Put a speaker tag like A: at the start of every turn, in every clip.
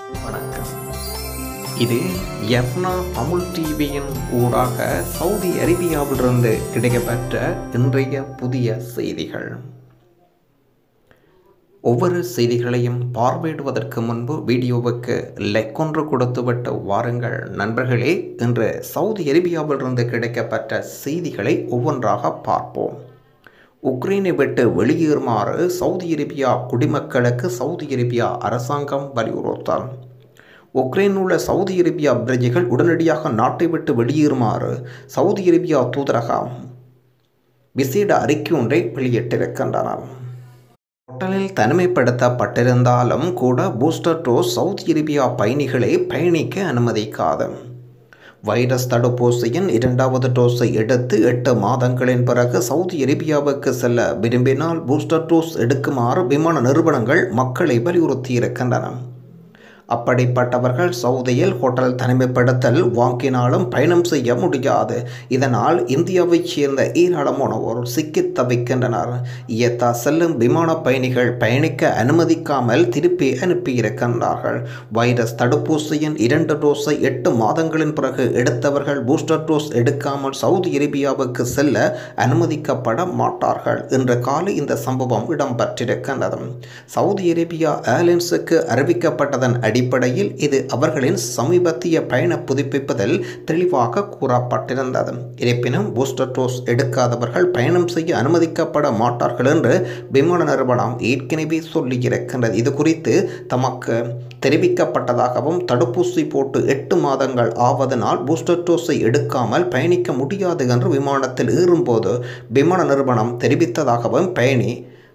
A: வணக்கம் இது யப்னா தமிழ் டிவியின் ஊடாக சவுதி அரேபியாவிலிருந்து கிடைக்கப்பெற்ற இன்றைய புதிய செய்திகள் ஒவ்வொரு செய்திகளையும் பார்வையிடுவதற்கு முன்பு வீடியோவுக்கு லைக் ஒன்று கொடுத்துவிட்டு வாருங்கள் நண்பர்களே இன்று சவுதி அரேபியாவிலிருந்து கிடைக்கப்பெற்ற செய்திகளை ஒவ்வொன்றாக பார்ப்போம் உக்ரைனை விட்டு வெளியேறுமாறு சவுதி அரேபியா குடிமக்களுக்கு சவுதி அரேபியா அரசாங்கம் வலியுறுத்தல் உக்ரைன் உள்ள சவுதி அரேபியா பிரஜைகள் உடனடியாக நாட்டை விட்டு வெளியேறுமாறு சவுதி அரேபியா தூதரகம் விசேட அறிக்கை ஒன்றை வெளியிட்டிருக்கின்றனர் ஹோட்டலில் தனிமைப்படுத்தப்பட்டிருந்தாலும் கூட பூஸ்டர் டோஸ் சவுதி அரேபியா பயணிகளை பயணிக்க அனுமதிக்காது வைரஸ் தடுப்பூசியின் இரண்டாவது டோஸை எடுத்து எட்டு மாதங்களின் பிறகு சவுதி அரேபியாவுக்கு செல்ல விரும்பினால் பூஸ்டர் டோஸ் எடுக்குமாறு விமான நிறுவனங்கள் மக்களை வலியுறுத்தியிருக்கின்றன அப்படிப்பட்டவர்கள் சவுதியில் ஹோட்டல் தனிமைப்படுத்தல் வாங்கினாலும் பயணம் செய்ய முடியாது இதனால் இந்தியாவைச் சேர்ந்த ஏராளமானோர் சிக்கித் தவிக்கின்றனர் இயத்தா செல்லும் விமான பயணிகள் பயணிக்க அனுமதிக்காமல் திருப்பி அனுப்பியிருக்கின்றார்கள் வைரஸ் தடுப்பூசியின் இரண்டு டோஸை எட்டு மாதங்களின் பிறகு எடுத்தவர்கள் பூஸ்டர் டோஸ் எடுக்காமல் சவுதி அரேபியாவுக்கு செல்ல அனுமதிக்கப்பட மாட்டார்கள் என்ற காலை இந்த சம்பவம் இடம்பெற்றிருக்கின்றது சவுதி அரேபியா ஏர்லைன்ஸுக்கு அறிவிக்கப்பட்டதன் அடிப்படையில் இது அவர்களின் சமீபத்திய பயண புதுப்பிப்பதில் தெளிவாக கூறப்பட்டிருந்தது இருப்பினும் பூஸ்டர் டோஸ் எடுக்காதவர்கள் பயணம் செய்ய அனுமதிக்கப்பட மாட்டார்கள் என்று விமான நிறுவனம் ஏற்கனவே சொல்லியிருக்கின்றது இது குறித்து தமக்கு தெரிவிக்கப்பட்டதாகவும் தடுப்பூசி போட்டு எட்டு மாதங்கள் ஆவதனால் பூஸ்டர் டோஸை எடுக்காமல் பயணிக்க முடியாது என்று விமானத்தில் ஏறும்போது விமான நிறுவனம் தெரிவித்ததாகவும் பயணி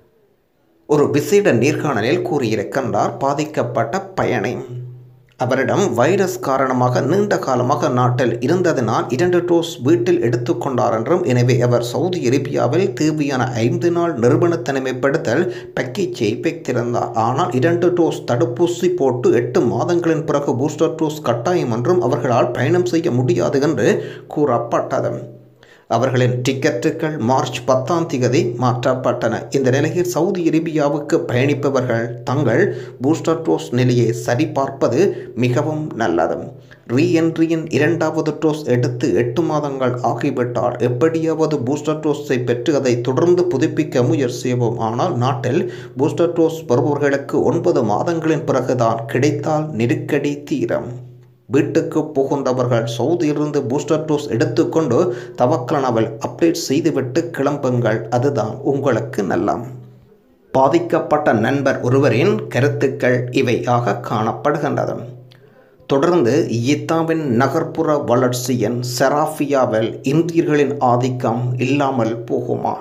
A: ஒரு விசேட நேர்காணலில் கூறியிருக்கின்றார் பாதிக்கப்பட்ட பயணி அவரிடம் வைரஸ் காரணமாக நீண்ட காலமாக நாட்டில் இருந்ததினால் இரண்டு டோஸ் வீட்டில் எடுத்துக்கொண்டார் என்றும் எனவே அவர் சவுதி அரேபியாவில் தேவையான ஐந்து நாள் நிறுவன தனிமைப்படுத்தல் பேக்கேஜை வைத்திருந்தார் ஆனால் இரண்டு டோஸ் தடுப்பூசி போட்டு எட்டு மாதங்களின் பிறகு பூஸ்டர் டோஸ் கட்டாயம் என்றும் அவர்களால் பயணம் செய்ய முடியாது என்று கூறப்பட்டது அவர்களின் டிக்கெட்டுகள் மார்ச் பத்தாம் தேதி மாற்றப்பட்டன இந்த நிலையில் சவுதி அரேபியாவுக்கு பயணிப்பவர்கள் தங்கள் பூஸ்டர் டோஸ் நிலையை சரிபார்ப்பது மிகவும் நல்லது ரீஎன்ட்ரியின் இரண்டாவது டோஸ் எடுத்து எட்டு மாதங்கள் ஆகிவிட்டால் எப்படியாவது பூஸ்டர் டோஸை பெற்று அதை தொடர்ந்து புதுப்பிக்க முயற்சி செய்வோம் ஆனால் நாட்டில் பூஸ்டர் டோஸ் பெறுபவர்களுக்கு ஒன்பது மாதங்களின் பிறகுதான் கிடைத்தால் நெருக்கடி தீரம் வீட்டுக்கு புகுந்தவர்கள் சவுதியிலிருந்து பூஸ்டர் டோஸ் எடுத்துக்கொண்டு தவக்கலனவில் அப்டேட் செய்துவிட்டு கிளம்புங்கள் அதுதான் உங்களுக்கு நல்லம் பாதிக்கப்பட்ட நண்பர் ஒருவரின் கருத்துக்கள் இவையாக காணப்படுகின்றது தொடர்ந்து இத்தாவின் நகர்ப்புற வளர்ச்சியின் செராஃபியாவில் இந்தியர்களின் ஆதிக்கம் இல்லாமல் போகுமா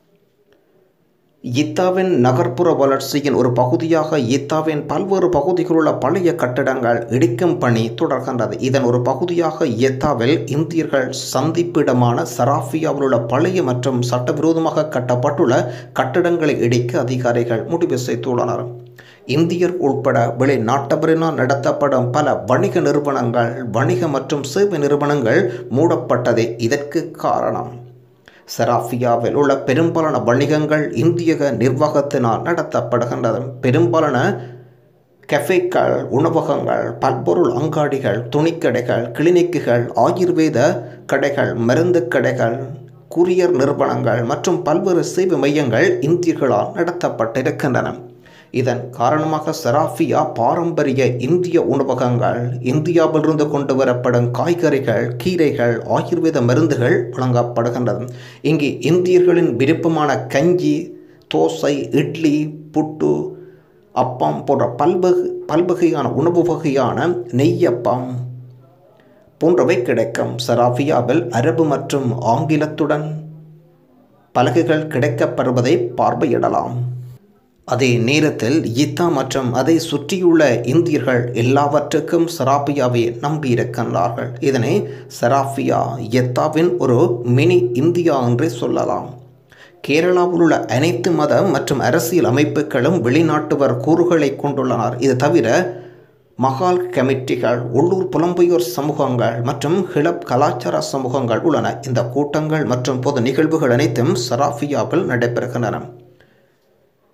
A: இத்தாவின் நகர்ப்புற வளர்ச்சியின் ஒரு பகுதியாக இத்தாவின் பல்வேறு பகுதிகளுள்ள பழைய கட்டிடங்கள் இடிக்கும் பணி தொடர்கின்றது இதன் ஒரு பகுதியாக இத்தாவில் இந்தியர்கள் சந்திப்பிடமான சராஃபியாவில் உள்ள பழைய மற்றும் சட்டவிரோதமாக கட்டப்பட்டுள்ள கட்டிடங்களை இடிக்க அதிகாரிகள் முடிவு செய்துள்ளனர் இந்தியர் உட்பட வெளிநாட்டவரினால் நடத்தப்படும் பல வணிக நிறுவனங்கள் வணிக மற்றும் சேவை நிறுவனங்கள் மூடப்பட்டதே இதற்கு காரணம் செராஃபியாவில் உள்ள பெரும்பாலான வணிகங்கள் இந்திய நிர்வாகத்தினால் நடத்தப்படுகின்றது பெரும்பாலான கெஃபேக்கள் உணவகங்கள் பல்பொருள் அங்காடிகள் துணிக்கடைகள் கிளினிக்குகள் ஆயுர்வேத கடைகள் மருந்து கடைகள் குரியர் நிறுவனங்கள் மற்றும் பல்வேறு சேவை மையங்கள் இந்தியர்களால் நடத்தப்பட்டிருக்கின்றன இதன் காரணமாக செராஃபியா பாரம்பரிய இந்திய உணவகங்கள் இந்தியாவிலிருந்து கொண்டு வரப்படும் காய்கறிகள் கீரைகள் ஆயுர்வேத மருந்துகள் வழங்கப்படுகின்றது இங்கு இந்தியர்களின் விருப்பமான கஞ்சி தோசை இட்லி புட்டு அப்பம் போன்ற பல்வகை பல்வகையான உணவு வகையான நெய்யப்பம் போன்றவை கிடைக்கும் செராஃபியாவில் அரபு மற்றும் ஆங்கிலத்துடன் பலகைகள் கிடைக்கப்பெறுவதை பார்வையிடலாம் அதே நேரத்தில் இத்தா மற்றும் அதை சுற்றியுள்ள இந்தியர்கள் எல்லாவற்றுக்கும் செராபியாவை நம்பியிருக்கின்றார்கள் இதனை செராஃபியா எத்தாவின் ஒரு மினி இந்தியா என்றே சொல்லலாம் கேரளாவில் உள்ள அனைத்து மத மற்றும் அரசியல் அமைப்புகளும் வெளிநாட்டுவர் கூறுகளை கொண்டுள்ளனர் இது தவிர மகால் கமிட்டிகள் உள்ளூர் புலம்பெயோர் சமூகங்கள் மற்றும் ஹிளப் கலாச்சார சமூகங்கள் உள்ளன இந்த கூட்டங்கள் மற்றும் பொது நிகழ்வுகள் அனைத்தும் சராஃபியாவில் நடைபெறுகின்றன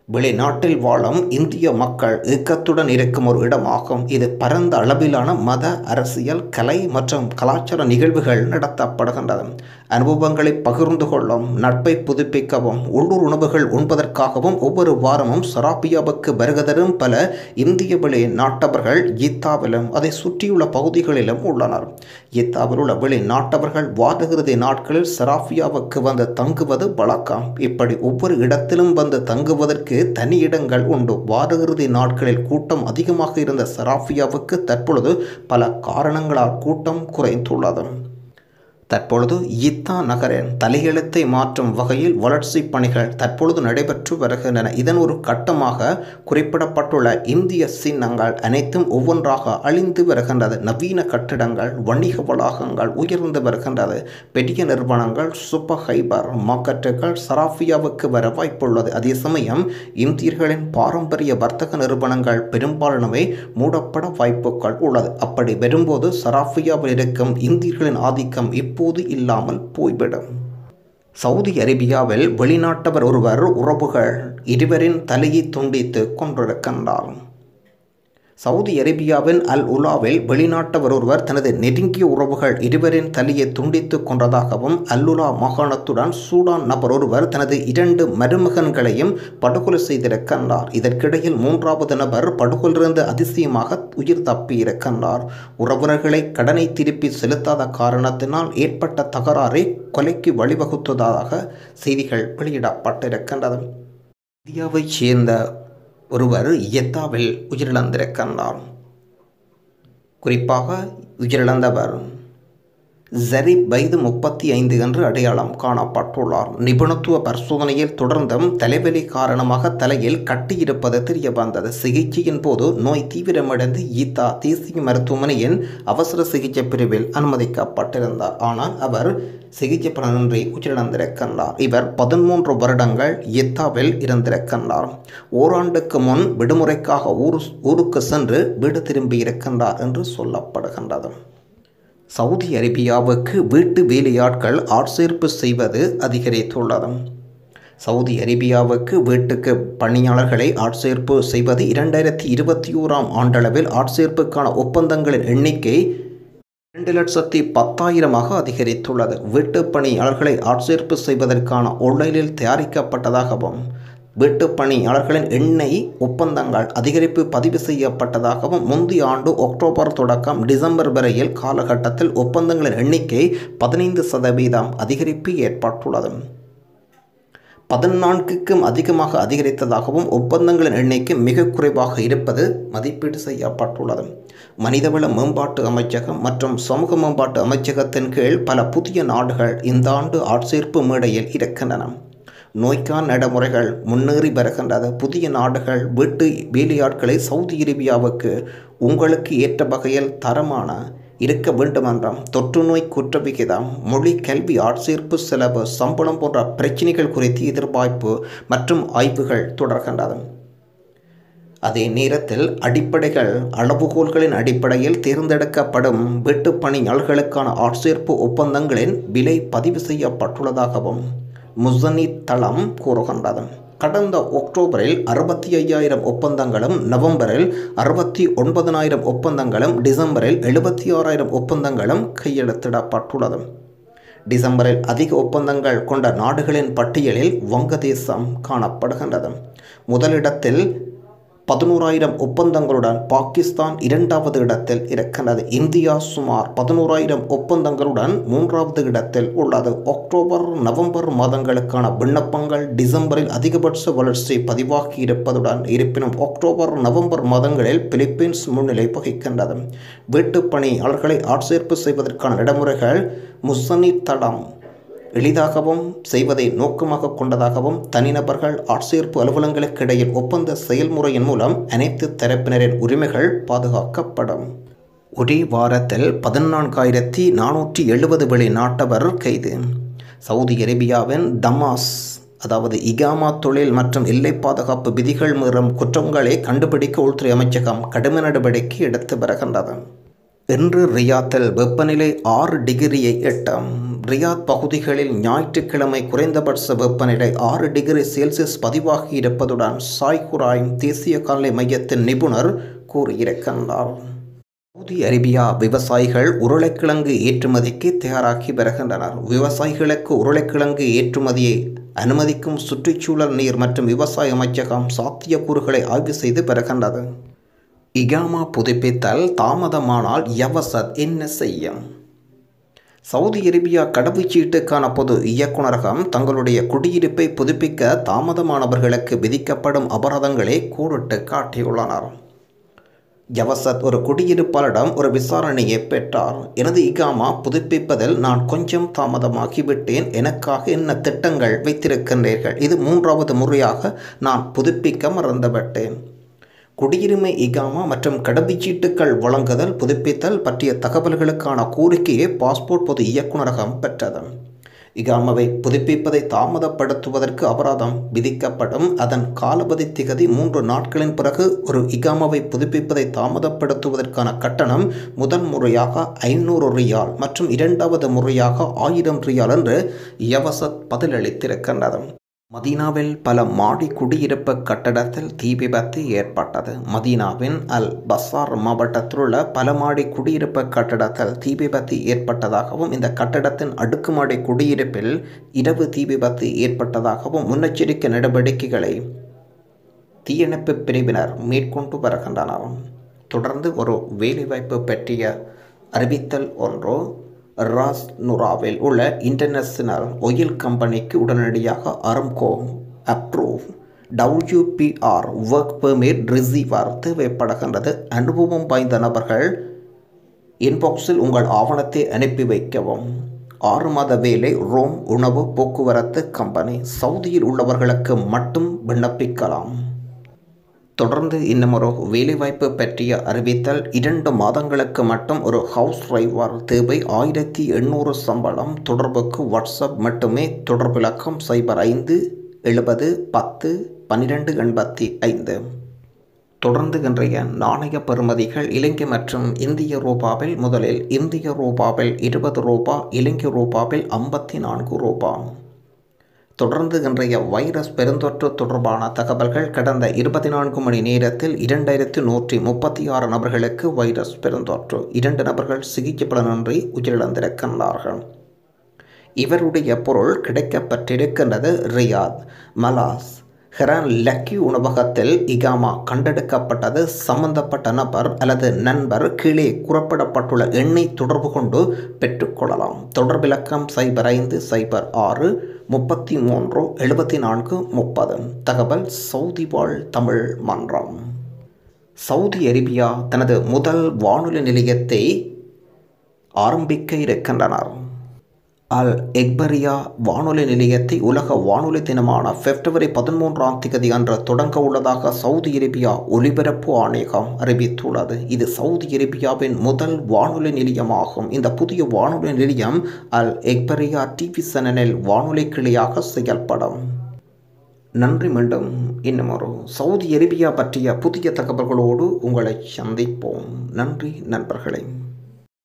A: வெளிநாட்டில் வாழும் இந்திய மக்கள் இயக்கத்துடன் இருக்கும் ஒரு இடமாகும் இது பரந்த அளவிலான மத அரசியல் கலை மற்றும் கலாச்சார நிகழ்வுகள் நடத்தப்படுகின்றது அனுபவங்களை பகிர்ந்து கொள்ளும் நட்பை புதுப்பிக்கவும் உள்ளூர் உணவுகள் உண்பதற்காகவும் ஒவ்வொரு வாரமும் சராபியாவுக்கு வருகதரும் பல இந்திய வெளி நாட்டவர்கள் ஈத்தாவிலும் அதை சுற்றியுள்ள பகுதிகளிலும் உள்ளனர் ஈத்தாவில் உள்ள வெளிநாட்டவர்கள் வாதகிருதி நாட்களில் சராபியாவுக்கு வந்து தங்குவது வழக்கம் இப்படி ஒவ்வொரு இடத்திலும் வந்து தங்குவதற்கு தனி இடங்கள் உண்டு வாரகிருதி நாட்களில் கூட்டம் அதிகமாக இருந்த சராஃபியாவுக்கு தற்பொழுது பல காரணங்களால் கூட்டம் குறைந்துள்ளது தற்பொழுது இத்தா நகரின் தலையெழுத்தை மாற்றும் வகையில் வளர்ச்சி பணிகள் தற்பொழுது நடைபெற்று வருகின்றன இதன் ஒரு கட்டமாக குறிப்பிடப்பட்டுள்ள இந்திய சின்னங்கள் அனைத்தும் ஒவ்வொன்றாக அழிந்து வருகின்றது நவீன கட்டிடங்கள் வணிக வளாகங்கள் உயர்ந்து வருகின்றது பெரிய நிறுவனங்கள் சூப்பர் ஹைபர் மார்க்கெட்டுகள் சராஃபியாவுக்கு வர வாய்ப்புள்ளது அதே சமயம் இந்தியர்களின் பாரம்பரிய வர்த்தக நிறுவனங்கள் பெரும்பாலானவை மூடப்பட வாய்ப்புகள் உள்ளது அப்படி வரும்போது சராஃபியாவில் இருக்கும் இந்தியர்களின் ஆதிக்கம் இப்போது இல்லாமல் போய்விடும் சவுதி அரேபியாவில் வெளிநாட்டவர் ஒருவர் உறவுகள் இருவரின் தலையை துண்டித்து கொண்டிருக்கின்றார் சவுதி அரேபியாவின் அல் உலாவில் வெளிநாட்டவர் ஒருவர் தனது நெருங்கிய உறவுகள் இருவரின் தலையை துண்டித்து கொண்டதாகவும் அல்லுலா மாகாணத்துடன் சூடான் நபர் ஒருவர் தனது இரண்டு மருமகன்களையும் படுகொலை செய்திருக்கின்றார் இதற்கிடையில் மூன்றாவது நபர் படுகொலிருந்து அதிசயமாக உயிர் தப்பியிருக்கின்றார் உறவினர்களை கடனை திருப்பி செலுத்தாத காரணத்தினால் ஏற்பட்ட தகராறை கொலைக்கு வழிவகுத்ததாக செய்திகள் வெளியிடப்பட்டிருக்கின்றது இந்தியாவைச் சேர்ந்த ஒருவர் இயத்தாவில் உயிரிழந்திருக்கின்றார் குறிப்பாக உயிரிழந்தவர் ஜரீப் வயது முப்பத்தி ஐந்து என்று அடையாளம் காணப்பட்டுள்ளார் நிபுணத்துவ பரிசோதனையில் தொடர்ந்தும் தலைவலி காரணமாக தலையில் கட்டியிருப்பது தெரிய வந்தது சிகிச்சையின் போது நோய் தீவிரமடைந்து ஈத்தா தேசிய மருத்துவமனையின் அவசர சிகிச்சை பிரிவில் அனுமதிக்கப்பட்டிருந்தார் ஆனால் அவர் சிகிச்சை பலனின்றி உயிரிழந்திருக்கின்றார் இவர் பதிமூன்று வருடங்கள் ஈத்தாவில் இருந்திருக்கின்றார் ஓராண்டுக்கு முன் விடுமுறைக்காக ஊர் ஊருக்கு சென்று வீடு திரும்பியிருக்கின்றார் என்று சொல்லப்படுகின்றது சவுதி அரேபியாவுக்கு வீட்டு வேலையாட்கள் ஆட்சேர்ப்பு செய்வது அதிகரித்துள்ளது சவுதி அரேபியாவுக்கு வீட்டுக்கு பணியாளர்களை ஆட்சேர்ப்பு செய்வது இரண்டாயிரத்தி இருபத்தி ஓராம் ஆண்டளவில் ஆட்சேர்ப்புக்கான ஒப்பந்தங்களின் எண்ணிக்கை இரண்டு லட்சத்தி பத்தாயிரமாக அதிகரித்துள்ளது வீட்டு பணியாளர்களை ஆட்சேர்ப்பு செய்வதற்கான ஆன்லைனில் தயாரிக்கப்பட்டதாகவும் வீட்டு பணியாளர்களின் எண்ணெய் ஒப்பந்தங்கள் அதிகரிப்பு பதிவு செய்யப்பட்டதாகவும் முந்தைய ஆண்டு அக்டோபர் தொடக்கம் டிசம்பர் வரையில் காலகட்டத்தில் ஒப்பந்தங்களின் எண்ணிக்கை பதினைந்து சதவீதம் அதிகரிப்பு ஏற்பட்டுள்ளது பதினான்குக்கும் அதிகமாக அதிகரித்ததாகவும் ஒப்பந்தங்களின் எண்ணிக்கை மிக குறைவாக இருப்பது மதிப்பீடு செய்யப்பட்டுள்ளது மனிதவள மேம்பாட்டு அமைச்சகம் மற்றும் சமூக மேம்பாட்டு அமைச்சகத்தின் கீழ் பல புதிய நாடுகள் இந்த ஆண்டு ஆட்சேர்ப்பு மேடையில் இருக்கின்றன நோய்க்கான நடைமுறைகள் முன்னேறி வருகின்றது புதிய நாடுகள் வீட்டு வேலையாட்களை சவுதி அரேபியாவுக்கு உங்களுக்கு ஏற்ற வகையில் தரமான இருக்க வேண்டுமென்றாம் தொற்று நோய் குற்ற விகிதம் மொழி கல்வி ஆட்சேர்ப்பு செலவு சம்பளம் போன்ற பிரச்சினைகள் குறித்து எதிர்பார்ப்பு மற்றும் ஆய்வுகள் தொடர்கின்றது அதே நேரத்தில் அடிப்படைகள் அளவுகோல்களின் அடிப்படையில் தேர்ந்தெடுக்கப்படும் வீட்டு பணியாளர்களுக்கான ஆட்சேர்ப்பு ஒப்பந்தங்களின் விலை பதிவு செய்யப்பட்டுள்ளதாகவும் முசனித் தளம் கூறுகின்றது கடந்த அக்டோபரில் அறுபத்தி ஐயாயிரம் ஒப்பந்தங்களும் நவம்பரில் அறுபத்தி ஒன்பதனாயிரம் ஒப்பந்தங்களும் டிசம்பரில் எழுபத்தி ஆறாயிரம் ஒப்பந்தங்களும் கையெழுத்திடப்பட்டுள்ளது டிசம்பரில் அதிக ஒப்பந்தங்கள் கொண்ட நாடுகளின் பட்டியலில் வங்கதேசம் காணப்படுகின்றது முதலிடத்தில் பதினோராயிரம் ஒப்பந்தங்களுடன் பாகிஸ்தான் இரண்டாவது இடத்தில் இருக்கின்றது இந்தியா சுமார் பதினோராயிரம் ஒப்பந்தங்களுடன் மூன்றாவது இடத்தில் உள்ளது அக்டோபர் நவம்பர் மாதங்களுக்கான விண்ணப்பங்கள் டிசம்பரில் அதிகபட்ச வளர்ச்சி பதிவாகி இருப்பதுடன் இருப்பினும் அக்டோபர் நவம்பர் மாதங்களில் பிலிப்பீன்ஸ் முன்னிலை வகிக்கின்றது வீட்டுப் பணியாளர்களை ஆட்சேர்ப்பு செய்வதற்கான நடைமுறைகள் முசனி தளம் எளிதாகவும் செய்வதை நோக்கமாக கொண்டதாகவும் தனிநபர்கள் ஆட்சேர்ப்பு அலுவலங்களுக்கு இடையில் ஒப்பந்த செயல்முறையின் மூலம் அனைத்து தரப்பினரின் உரிமைகள் பாதுகாக்கப்படும் ஒரே வாரத்தில் பதினான்காயிரத்தி நானூற்றி எழுபது வெளிநாட்டவர் கைது சவுதி அரேபியாவின் தமாஸ் அதாவது இகாமா தொழில் மற்றும் எல்லை பாதுகாப்பு விதிகள் மீறும் குற்றங்களை கண்டுபிடிக்க உள்துறை அமைச்சகம் கடுமை நடவடிக்கை எடுத்து வருகின்றது இன்று ரியாத்தில் வெப்பநிலை ஆறு டிகிரியை எட்டும் ரியாத் பகுதிகளில் ஞாயிற்றுக்கிழமை குறைந்தபட்ச வெப்பநிலை ஆறு டிகிரி செல்சியஸ் பதிவாகி இருப்பதுடன் சாய்குராயும் தேசிய காலை மையத்தின் நிபுணர் கூறியிருக்கின்றார் சவுதி அரேபியா விவசாயிகள் உருளைக்கிழங்கு ஏற்றுமதிக்கு தயாராகி வருகின்றனர் விவசாயிகளுக்கு உருளைக்கிழங்கு ஏற்றுமதியை அனுமதிக்கும் சுற்றுச்சூழல் நீர் மற்றும் விவசாய அமைச்சகம் சாத்தியக்கூறுகளை ஆய்வு செய்து வருகின்றது இகாமா புதுப்பித்தல் தாமதமானால் யவசத் என்ன செய்யும் சவுதி அரேபியா கடவுச்சீட்டுக்கான பொது இயக்குநரகம் தங்களுடைய குடியிருப்பை புதுப்பிக்க தாமதமானவர்களுக்கு விதிக்கப்படும் அபராதங்களை கூறிட்டு காட்டியுள்ளனர் ஜவசத் ஒரு குடியிருப்பாளரிடம் ஒரு விசாரணையை பெற்றார் எனது இகாமா புதுப்பிப்பதில் நான் கொஞ்சம் தாமதமாகிவிட்டேன் எனக்காக என்ன திட்டங்கள் வைத்திருக்கின்றீர்கள் இது மூன்றாவது முறையாக நான் புதுப்பிக்க மறந்துவிட்டேன் குடியுரிமை இகாமா மற்றும் கடவுச்சீட்டுகள் வழங்குதல் புதுப்பித்தல் பற்றிய தகவல்களுக்கான கோரிக்கையை பாஸ்போர்ட் பொது இயக்குநரகம் பெற்றது இகாமாவை புதுப்பிப்பதை தாமதப்படுத்துவதற்கு அபராதம் விதிக்கப்படும் அதன் காலபதி திகதி மூன்று நாட்களின் பிறகு ஒரு இகாமாவை புதுப்பிப்பதை தாமதப்படுத்துவதற்கான கட்டணம் முதல் முறையாக ஐநூறு ரியால் மற்றும் இரண்டாவது முறையாக ஆயிரம் ரியால் என்று யவசத் பதிலளித்திருக்கின்றது மதீனாவில் பல மாடி குடியிருப்பு கட்டடத்தில் தீ விபத்து ஏற்பட்டது மதீனாவின் அல் பசார் மாவட்டத்தில் உள்ள பல மாடி குடியிருப்பு கட்டடத்தில் தீ விபத்து ஏற்பட்டதாகவும் இந்த கட்டடத்தின் அடுக்குமாடி குடியிருப்பில் இரவு தீ விபத்து ஏற்பட்டதாகவும் முன்னெச்சரிக்கை நடவடிக்கைகளை தீயணைப்பு பிரிவினர் மேற்கொண்டு வருகின்றனர் தொடர்ந்து ஒரு வேலைவாய்ப்பு பற்றிய அறிவித்தல் ஒன்று ராஸ் நுராவில் உள்ள இன்டர்நேஷனல் ஒயில் கம்பெனிக்கு உடனடியாக Aramco approve WBR work permit receiver தேவைப்படுகின்றது அனுபவம் வாய்ந்த நபர்கள் இன்பாக்ஸில் உங்கள் ஆவணத்தை அனுப்பி வைக்கவும் ஆறு மாத வேலை ரோம் உணவு போக்குவரத்து கம்பெனி சவுதியில் உள்ளவர்களுக்கு மட்டும் விண்ணப்பிக்கலாம் தொடர்ந்து இன்னும் ஒரு வேலைவாய்ப்பு பற்றிய அறிவித்தல் இரண்டு மாதங்களுக்கு மட்டும் ஒரு ஹவுஸ் டிரைவர் தேவை ஆயிரத்தி எண்ணூறு சம்பளம் தொடர்புக்கு வாட்ஸ்அப் மட்டுமே தொடர்பிலக்கம் சைபர் ஐந்து எழுபது பத்து பன்னிரெண்டு எண்பத்தி ஐந்து தொடர்ந்து இன்றைய நாணய பெறுமதிகள் இலங்கை மற்றும் இந்திய ரூபாவில் முதலில் இந்திய ரூபாவில் இருபது ரூபா இலங்கை ரூபாவில் ஐம்பத்தி நான்கு ரூபா தொடர்ந்து இன்றைய வைரஸ் பெருந்தொற்று தொடர்பான தகவல்கள் கடந்த இருபத்தி நான்கு மணி நேரத்தில் இரண்டாயிரத்து நூற்றி முப்பத்தி ஆறு நபர்களுக்கு வைரஸ் பெருந்தொற்று இரண்டு நபர்கள் சிகிச்சை பலனின்றி உயிரிழந்திருக்கின்றார்கள் இவருடைய பொருள் கிடைக்கப்பட்டிருக்கின்றது ரியாத் மலாஸ் ஹெரான் லக்கி உணவகத்தில் இகாமா கண்டெடுக்கப்பட்டது சம்பந்தப்பட்ட நபர் அல்லது நண்பர் கீழே குறிப்பிடப்பட்டுள்ள எண்ணை தொடர்பு கொண்டு பெற்றுக்கொள்ளலாம் தொடர்பிலக்கம் சைபர் ஐந்து சைபர் ஆறு முப்பத்தி மூன்று எழுபத்தி நான்கு முப்பது தகவல் சவுதி வாழ் தமிழ் மன்றம் சவுதி அரேபியா தனது முதல் வானொலி நிலையத்தை ஆரம்பிக்க இருக்கின்றனர் அல் எக்பரியா வானொலி நிலையத்தை உலக வானொலி தினமான பிப்ரவரி பதிமூன்றாம் தேதி அன்று தொடங்க உள்ளதாக சவுதி அரேபியா ஒலிபரப்பு ஆணையகம் அறிவித்துள்ளது இது சவுதி அரேபியாவின் முதல் வானொலி நிலையமாகும் இந்த புதிய வானொலி நிலையம் அல் எக்பரியா டிவி சேனலில் வானொலி கிளையாக செயல்படும் நன்றி மீண்டும் இன்னும் ஒரு சவுதி அரேபியா பற்றிய புதிய தகவல்களோடு உங்களை சந்திப்போம் நன்றி நண்பர்களே